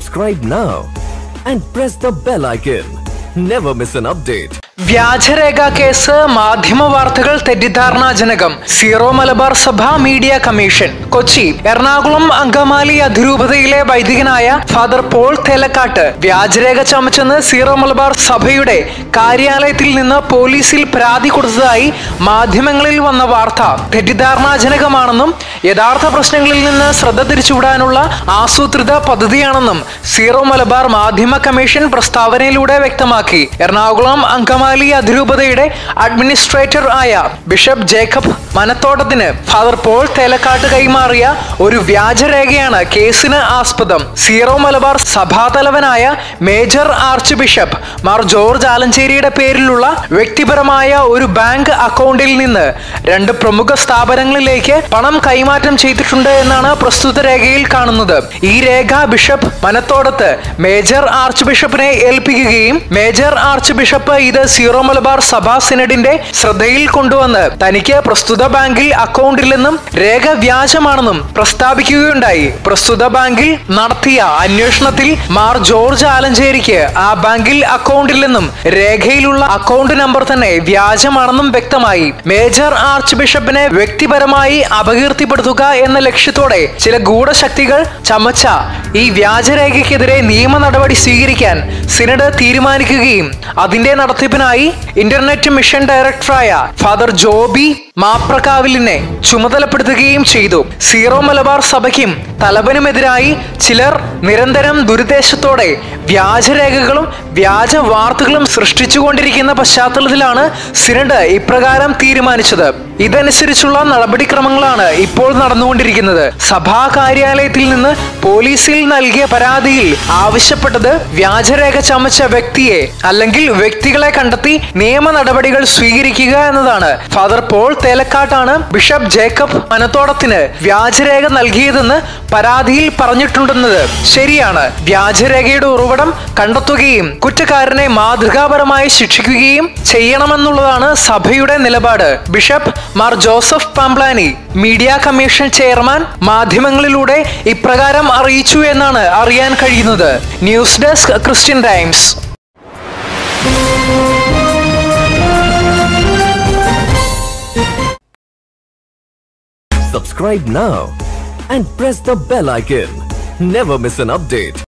Subscribe now and press the bell icon. Never miss an update. വ്യാജരേഖ കേസ് മാധ്യമ വാർത്തകൾ തെറ്റിദ്ധാരണാജനകം സീറോ മലബാർ സഭ മീഡിയ കമ്മീഷൻ കൊച്ചി എറണാകുളം അങ്കമാലി അതിരൂപതയിലെ വൈദികനായ ഫാദർ പോൾ തേലക്കാട്ട് വ്യാജരേഖ ചമച്ചെന്ന് സീറോ മലബാർ സഭയുടെ കാര്യാലയത്തിൽ നിന്ന് പോലീസിൽ പരാതി കൊടുത്തതായി മാധ്യമങ്ങളിൽ വന്ന വാർത്ത തെറ്റിദ്ധാരണാജനകമാണെന്നും യഥാർത്ഥ പ്രശ്നങ്ങളിൽ നിന്ന് ശ്രദ്ധ തിരിച്ചുവിടാനുള്ള ആസൂത്രിത പദ്ധതിയാണെന്നും സീറോ മലബാർ മാധ്യമ കമ്മീഷൻ പ്രസ്താവനയിലൂടെ വ്യക്തമാക്കി എറണാകുളം അങ്കമാലി അതിരൂപതയുടെ അഡ്മിനിസ്ട്രേറ്റർ ആയ ബിഷപ്പ് ജേക്കബ് മനത്തോട്ടത്തിന് ഫാദർ പോൾ തേലക്കാട്ട് കൈമാറിയ ഒരു വ്യാജരേഖയാണ് കേസിന് ആസ്പദം സീറോ മലബാർ സഭാതലവനായ major archbishop Mar George ആലഞ്ചേരിയുടെ പേരിലുള്ള വ്യക്തിപരമായ ഒരു ബാങ്ക് അക്കൗണ്ടിൽ നിന്ന് രണ്ട് പ്രമുഖ സ്ഥാപനങ്ങളിലേക്ക് പണം കൈമാറ്റം ചെയ്തിട്ടുണ്ട് എന്നാണ് പ്രസ്തുത രേഖയിൽ കാണുന്നത് ഈ രേഖ bishop Manathodath major archbishop ഏൽപ്പിക്കുകയും മേജർ ആർച്ച് ബിഷപ്പ് ഇത് സീറോ മലബാർ സഭാ സിനഡിന്റെ ശ്രദ്ധയിൽ കൊണ്ടുവന്ന് തനിക്ക് പ്രസ്തുത ബാങ്കിൽ അക്കൗണ്ടില്ലെന്നും രേഖ വ്യാജമാണെന്നും പ്രസ്താവിക്കുകയുണ്ടായി പ്രസ്തുത ബാങ്കിൽ നടത്തിയ അന്വേഷണത്തിൽ മാർ ജോർജ് ആലഞ്ചേരിക്ക് ആ ബാങ്കിൽ അക്കൗണ്ടില്ലെന്നും രേഖയിലുള്ള അക്കൗണ്ട് നമ്പർ തന്നെ വ്യാജമാണെന്നും വ്യക്തമായി മേജർ ആർച്ച് ബിഷപ്പിനെ വ്യക്തിപരമായി അപകീർത്തിപ്പെടുത്തുക എന്ന ലക്ഷ്യത്തോടെ ചില ഗൂഢശക്തികൾ ചമച്ച ഈ വ്യാജരേഖയ്ക്കെതിരെ നിയമ നടപടി സ്വീകരിക്കാൻ സിനഡ് തീരുമാനിക്കുകയും അതിന്റെ നടത്തിപ്പിനായി ഇന്റർനെറ്റ് മിഷൻ ഡയറക്ടറായ ഫാദർ ജോബി മാപ്രകാവിലിനെ ചുമതലപ്പെടുത്തുകയും ചെയ്തു സീറോ മലബാർ സഭയ്ക്കും തലവനുമെതിരായി ചിലർ നിരന്തരം ദുരുദ്ദേശത്തോടെ വ്യാജരേഖകളും വ്യാജ വാർത്തകളും സൃഷ്ടിച്ചുകൊണ്ടിരിക്കുന്ന പശ്ചാത്തലത്തിലാണ് സിനഡ് ഇപ്രകാരം തീരുമാനിച്ചത് ഇതനുസരിച്ചുള്ള നടപടിക്രമങ്ങളാണ് ഇപ്പോൾ നടന്നുകൊണ്ടിരിക്കുന്നത് സഭാ കാര്യാലയത്തിൽ നിന്ന് പോലീസിൽ നൽകിയ പരാതിയിൽ ആവശ്യപ്പെട്ടത് വ്യാജരേഖ ചമച്ച വ്യക്തിയെ അല്ലെങ്കിൽ വ്യക്തികളെ കണ്ടെത്തി നിയമ നടപടികൾ സ്വീകരിക്കുക എന്നതാണ് ഫാദർ പോൾ തേലക്കാട്ടാണ് ബിഷപ്പ് ജേക്കബ് മനത്തോടത്തിന് വ്യാജരേഖ നൽകിയതെന്ന് പരാതിയിൽ പറഞ്ഞിട്ടുണ്ടെന്നത് ശരിയാണ് വ്യാജരേഖയുടെ ഉറവിടം കണ്ടെത്തുകയും കുറ്റക്കാരനെ മാതൃകാപരമായി ശിക്ഷിക്കുകയും ചെയ്യണമെന്നുള്ളതാണ് സഭയുടെ നിലപാട് bishop Mar Joseph Pamplany media commission chairman മാധ്യമങ്ങളിലൂടെ ഇപ്രകാരം അറിയിച്ചു എന്നാണ് അറിയാൻ കഴിയുന്നത് news desk Christian times Subscribe now and press the bell icon. Never miss an update.